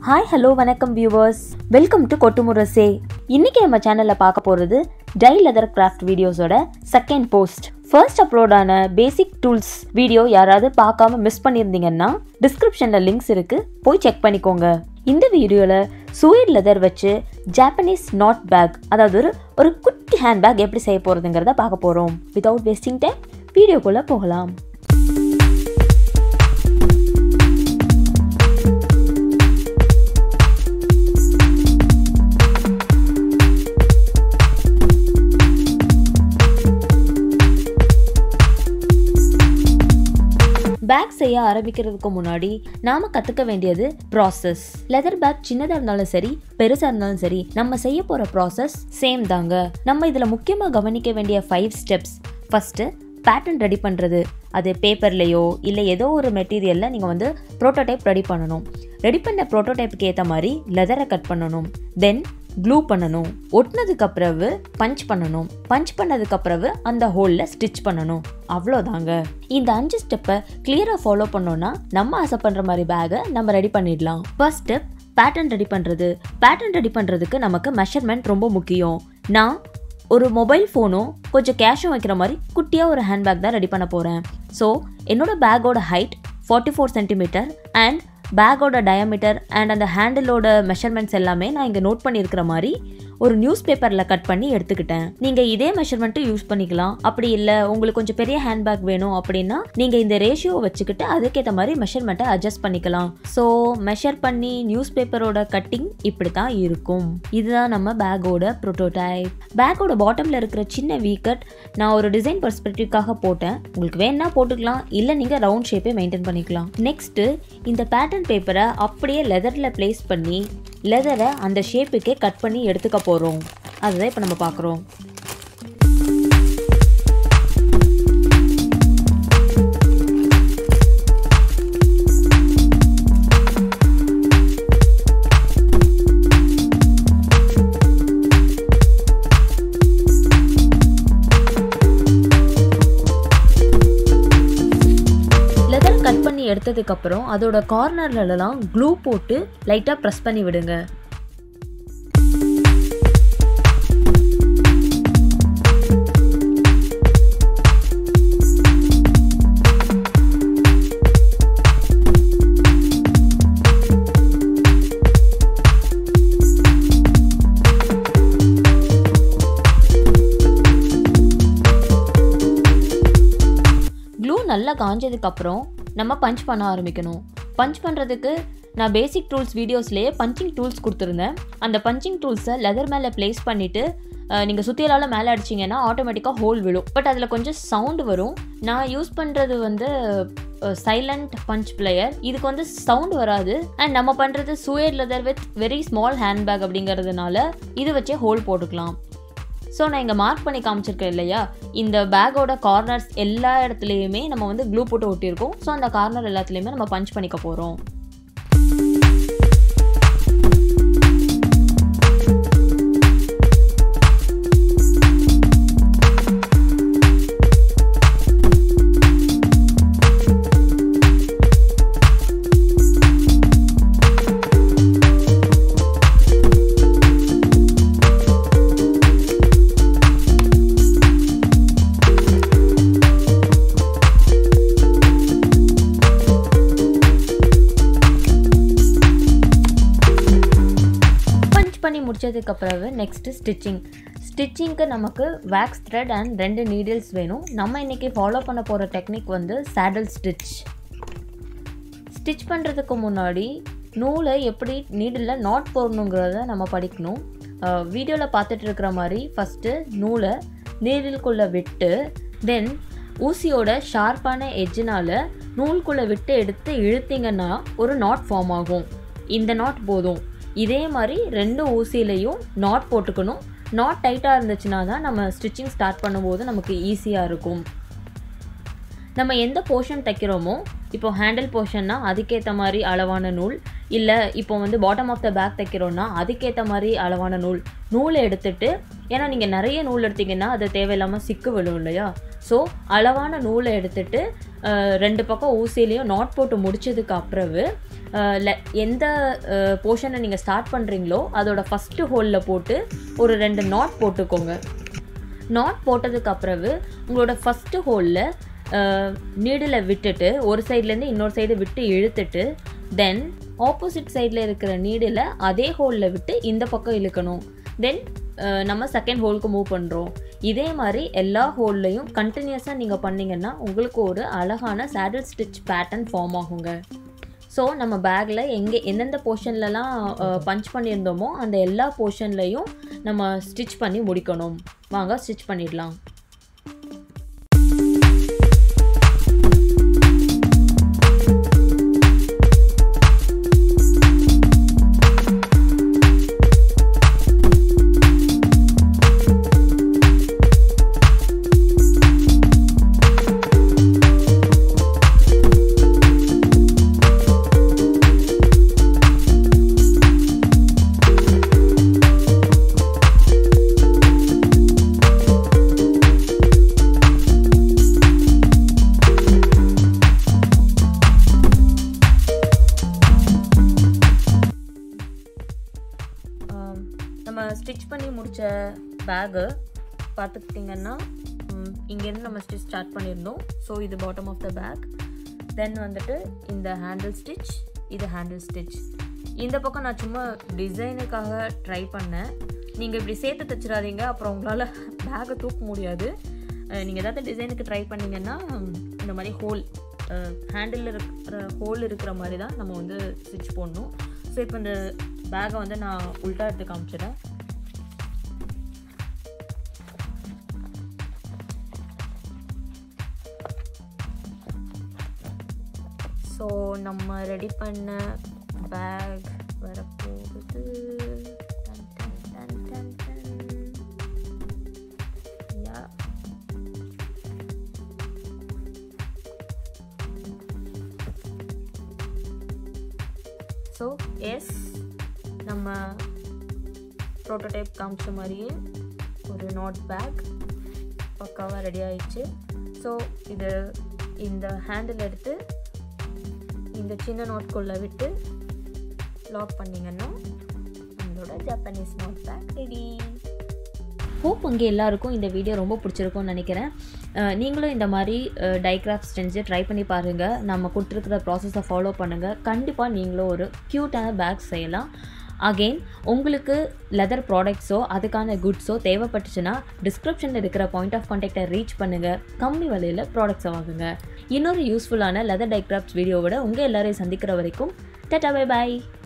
Hi hello வணக்கம் viewers welcome to கொட்டுமுரசே இன்னைக்கு நம்ம சேனல்ல பார்க்க போறது டை லெதர் கிராஃப்ட் வீடியோஸோட செகண்ட் போஸ்ட் ஃபர்ஸ்ட் அப்லோடான பேசிக் டூல்ஸ் வீடியோ யாராவது பார்க்காம மிஸ் பண்ணியிருந்தீங்கன்னா டிஸ்கிரிப்ஷன்ல லிங்க்ஸ் இருக்கு போய் செக் பண்ணிக்கோங்க இந்த வீடியோல சூயிட் லெதர் வச்சு ஜாப்பனீஸ் நாட் பேக் அதாவது ஒரு ஒரு குட்டி ஹேண்ட் பேக் எப்படி செய்ய போறதுங்கிறத பார்க்க போறோம் வித்தவுட் வேஸ்டிங் டைம் வீடியோக்குள்ள போகலாம் பேக் செய்ய ஆரம்பிக்கிறதுக்கு முன்னாடி நாம கத்துக்க வேண்டியது ப்ராசஸ் லெதர் பேக் சின்னதா இருந்தாலும் சரி பெருசா இருந்தாலும் சரி நம்ம செய்ய போற ப்ராசஸ் சேம் தாங்க நம்ம இதுல முக்கியமா கவனிக்க வேண்டிய five steps first pattern ready பண்ணுறது அது பேப்பர்லேயோ இல்லை ஏதோ ஒரு மெட்டீரியலில் நீங்கள் வந்து ப்ரோட்டோடைப் ரெடி பண்ணணும் ரெடி பண்ண ப்ரோட்டோடைப்புக்கு ஏற்ற மாதிரி லெதரை கட் பண்ணணும் தென் க்ளூ பண்ணணும் ஒட்டினதுக்கு அப்புறவு பஞ்ச் பண்ணணும் பஞ்ச் பண்ணதுக்கு அப்புறவு அந்த ஹோலில் ஸ்டிச் பண்ணணும் அவ்வளோதாங்க இந்த அஞ்சு ஸ்டெப்பை கிளியராக ஃபாலோ பண்ணோன்னா நம்ம ஆசைப்படுற மாதிரி பேகை நம்ம ரெடி பண்ணிடலாம் ஃபர்ஸ்ட் ஸ்டெப் பேட்டர்ன் ரெடி பண்ணுறது பேட்டர்ன் ரெடி பண்ணுறதுக்கு நமக்கு மெஷர்மெண்ட் ரொம்ப முக்கியம் நான் ஒரு மொபைல் ஃபோனும் கொஞ்சம் கேஷும் வைக்கிற மாதிரி குட்டியாக ஒரு ஹேண்ட்பேக் தான் ரெடி பண்ண போகிறேன் ஸோ என்னோட பேக்கோட height forty four centimetre and பேக்கோட டயமீட்டர் அண்ட் அந்த ஹேண்டிலோட மெஷர்மெண்ட்ஸ் எல்லாமே நான் இங்கே நோட் பண்ணியிருக்கிற மாதிரி ஒரு நியூஸ் பேப்பரில் கட் பண்ணி எடுத்துக்கிட்டேன் நீங்கள் இதே மெஷர்மெண்ட்டும் யூஸ் பண்ணிக்கலாம் அப்படி இல்லை உங்களுக்கு கொஞ்சம் பெரிய ஹேண்ட்பேக் வேணும் அப்படின்னா நீங்கள் இந்த ரேஷியோ வச்சுக்கிட்டு அதுக்கேற்ற மாதிரி மெஷர்மெண்ட்டை அட்ஜஸ்ட் பண்ணிக்கலாம் ஸோ மெஷர் பண்ணி நியூஸ் பேப்பரோட கட்டிங் இப்படி தான் இருக்கும் இதுதான் நம்ம பேக்கோட ப்ரோட்டோடைப் பேக்கோட பாட்டமில் இருக்கிற சின்ன வீக்கட் நான் ஒரு டிசைன் பர்ஸ்பெக்டிவ்காக போட்டேன் உங்களுக்கு வேணா போட்டுக்கலாம் இல்லை நீங்கள் ரவுண்ட் ஷேப்பே மெயின்டைன் பண்ணிக்கலாம் நெக்ஸ்ட்டு இந்த பேட்டர்ன் பேப்பரை அப்படியே லெதரில் ப்ளேஸ் பண்ணி லெதரை அந்த ஷேப்புக்கே கட் பண்ணி எடுத்துக்க போகிறோம் அதுதான் இப்போ நம்ம பார்க்குறோம் லெதர் கட் பண்ணி எடுத்ததுக்கப்புறம் அதோட கார்னர்லலாம் க்ளூ போட்டு லைட்டாக ப்ரெஸ் பண்ணி விடுங்க க்ளூ நல்லா காஞ்சதுக்கப்புறம் நம்ம பஞ்ச் பண்ண ஆரம்பிக்கணும் பஞ்ச் பண்ணுறதுக்கு நான் பேசிக் டூல்ஸ் வீடியோஸ்லேயே பஞ்சிங் டூல்ஸ் கொடுத்துருந்தேன் அந்த பஞ்சிங் டூல்ஸை லெதர் மேலே ப்ளேஸ் பண்ணிவிட்டு நீங்கள் சுத்தியலால் மேலே அடிச்சிங்கன்னா ஆட்டோமேட்டிக்காக ஹோல் விழும் பட் அதில் கொஞ்சம் சவுண்டு வரும் நான் யூஸ் பண்ணுறது வந்து சைலண்ட் பஞ்ச் பிளேயர் இதுக்கு வந்து சவுண்ட் வராது அண்ட் நம்ம பண்ணுறது suede leather with very small handbag அப்படிங்கிறதுனால இது வச்சே ஹோல் போட்டுக்கலாம் ஸோ நான் இங்கே மார்க் பண்ணி காமிச்சிருக்கேன் இல்லையா இந்த பேக்கோட கார்னர்ஸ் எல்லா இடத்துலையுமே நம்ம வந்து க்ளூ போட்டு ஒட்டியிருக்கோம் ஸோ அந்த கார்னர் எல்லாத்துலேயுமே நம்ம பஞ்ச் பண்ணிக்க போகிறோம் பஞ்ச் பண்ணி முடிச்சதுக்கு பிறகு நெக்ஸ்ட்டு ஸ்டிச்சிங் ஸ்டிச்சிங்க்கு நமக்கு வேக்ஸ் த்ரெட் அண்ட் ரெண்டு நீடில்ஸ் வேணும் நம்ம இன்றைக்கி ஃபாலோ பண்ண போகிற டெக்னிக் வந்து சேடல் ஸ்டிச் ஸ்டிச் பண்ணுறதுக்கு முன்னாடி நூலை எப்படி நீடில் நாட் போடணுங்கிறத நம்ம படிக்கணும் வீடியோவில் பார்த்துட்டு இருக்கிற மாதிரி ஃபஸ்ட்டு நூலை நீடிலுக்குள்ளே விட்டு தென் ஊசியோட ஷார்ப்பான எட்ஜினால் நூலுக்குள்ளே விட்டு எடுத்து இழுத்தீங்கன்னா ஒரு நாட் ஃபார்ம் ஆகும் இந்த நாட் போதும் இதே மாதிரி ரெண்டு ஊசியிலையும் நாட் போட்டுக்கணும் நாட் டைட்டாக இருந்துச்சுன்னா தான் நம்ம ஸ்டிச்சிங் ஸ்டார்ட் பண்ணும்போது நமக்கு ஈஸியாக இருக்கும் நம்ம எந்த போர்ஷன் தைக்கிறோமோ இப்போ ஹேண்டில் போர்ஷன்னா அதுக்கேற்ற மாதிரி அளவான நூல் இல்லை இப்போ வந்து பாட்டம் ஆஃப் த பேக் தைக்கிறோன்னா அதுக்கேற்ற மாதிரி அளவான நூல் நூலை எடுத்துட்டு ஏன்னா நீங்கள் நிறைய நூல் எடுத்தீங்கன்னா அது தேவையில்லாமல் சிக்கு விழும் இல்லையா ஸோ அளவான நூலை எடுத்துட்டு அஹ், ரெண்டு பக்கம் ஊசிலையும் நாட் போட்டு முடிச்சதுக்கு அப்புறவு அஹ், le- எந்த போர்ஷனை நீங்கள் ஸ்டார்ட் பண்ணுறீங்களோ அதோட ஃபஸ்ட்டு ஹோலில் போட்டு ஒரு ரெண்டு நாட் போட்டுக்கோங்க நாட் போட்டதுக்கு அப்புறவு உங்களோட ஃபஸ்ட்டு ஹோலில் நீடில் விட்டுட்டு ஒரு சைட்லேருந்து இன்னொரு சைடு விட்டு இழுத்துட்டு தென் ஆப்போசிட் சைடில் இருக்கிற நீடில் அதே ஹோலில் விட்டு இந்த பக்கம் இழுக்கணும் தென் நம்ம செகண்ட் ஹோலுக்கு மூவ் பண்ணுறோம் இதே மாதிரி எல்லா ஹோல்லையும் கண்டினியூஸாக நீங்கள் பண்ணீங்கன்னா உங்களுக்கு ஒரு அழகான சேடில் ஸ்டிச் பேட்டர்ன் ஃபார்ம் ஆகுங்க ஸோ நம்ம பேக்கில் எங்கே எந்தெந்த போர்ஷன்லலாம் பஞ்ச் பண்ணியிருந்தோமோ அந்த எல்லா போர்ஷன்லையும் நம்ம ஸ்டிச் பண்ணி முடிக்கணும் வாங்க ஸ்டிச் பண்ணிடலாம் ஆம், நம்ம ஸ்டிச் பண்ணி முடித்த பேகு பார்த்துக்கிட்டிங்கன்னா ம், இங்கேருந்து நம்ம ஸ்டிச் ஸ்டார்ட் பண்ணியிருந்தோம் ஸோ இது bottom of the bag then வந்துட்டு இந்த ஹேண்டில் ஸ்டிச் இது ஹேண்டில் ஸ்டிச் இந்த பக்கம் நான் சும்மா டிசைனுக்காக ட்ரை பண்ணேன் நீங்கள் இப்படி சேர்த்து தைச்சிடாதீங்க அப்புறம் உங்களால் பேக்கை தூக்க முடியாது நீங்கள் ஏதாவது டிசைனுக்கு ட்ரை பண்ணீங்கன்னா ம், இந்த மாதிரி ஹோல் ஹேண்டில் இருக்கிற ஹோல் இருக்கிற மாதிரி தான் நம்ம வந்து ஸ்டிச் போடணும் ஸோ இப்போ இந்த பேக்கை வந்து நான் உல்ட்டா எடுத்து காமிச்சிடுறேன் ஸோ நம்ம ரெடி பண்ண பேக் வரப்போகுது டன், டன், டன், டன், டன். Yeah. ஸோ எஸ் நம்ம ப்ரோட்டோடைப் காமிச்ச மாதிரியே ஒரு நாட் பேக் பக்காவாக ரெடி ஆயிடுச்சு ஸோ இது இந்த ஹேண்டில் எடுத்து இந்த சின்ன நாட்குள்ளே விட்டு லாக் பண்ணிங்கன்னா நம்மளோட Japanese knot bag ready hope உங்கள் எல்லாருக்கும் இந்த வீடியோ ரொம்ப பிடிச்சிருக்கும்னு நினைக்கிறேன் அஹ் நீங்களும் இந்த மாதிரி டைக்ராஃப்ட் செஞ்சு ட்ரை பண்ணி பாருங்கள் நம்ம கொடுத்துருக்குற ப்ராசஸை ஃபாலோ பண்ணுங்கள் கண்டிப்பாக நீங்களும் ஒரு க்யூட்டான பேக் செய்யலாம் அகெயின் உங்களுக்கு லெதர் ப்ராடக்ட்ஸோ அதுக்கான குட்ஸோ தேவைப்பட்டுச்சுன்னா டிஸ்கிரிப்ஷனில் இருக்கிற பாயிண்ட் ஆஃப் கான்டாக்டை ரீச் பண்ணுங்கள் கம்மி விலையில் ப்ராடக்ட்ஸை வாங்குங்க இன்னொரு யூஸ்ஃபுல்லான லெதர் டைக்ராஃப்ட்ஸ் வீடியோவோட உங்கள் எல்லாரையும் சந்திக்கிற வரைக்கும் டட்டா பை பாய்